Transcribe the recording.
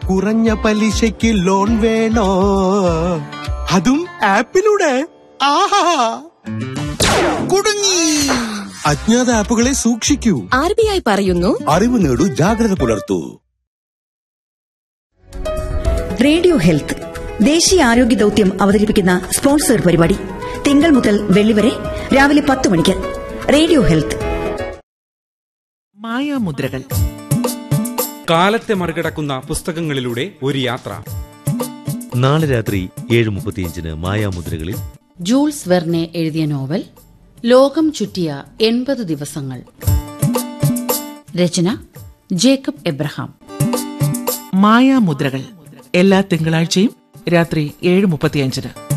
കുറഞ്ഞ പലിശയ്ക്ക് ലോൺ വേണോ അതും ആപ്പിലൂടെ ആഹാ കുടുങ്ങി അജ്ഞാത ആപ്പുകളെ സൂക്ഷിക്കൂ ആർ ബി ഐ പറയുന്നു അറിവ് നേടൂ ജാഗ്രത പുലർത്തൂ റേഡിയോ ഹെൽത്ത് ദേശീയ ആരോഗ്യ ദൌത്യം അവതരിപ്പിക്കുന്ന സ്പോൺസർ പരിപാടി തിങ്കൾ മുതൽ വെള്ളി വരെ രാവിലെ പത്ത് മണിക്ക് റേഡിയോ ഹെൽത്ത് മായാമുദ്രകൾ കാലത്തെ മറികടക്കുന്ന പുസ്തകങ്ങളിലൂടെ ഒരു യാത്ര നാളെ രാത്രി ഏഴ് മുപ്പത്തിയഞ്ചിന് മായാമുദ്രകളിൽ ജൂൾസ് വെർനെ എഴുതിയ നോവൽ ലോകം ചുറ്റിയ എൺപത് ദിവസങ്ങൾ രചന ജേക്കബ് എബ്രഹാം മായാമുദ്രകൾ എല്ലാ തിങ്കളാഴ്ചയും രാത്രി ഏഴ് മുപ്പത്തിയഞ്ചിന്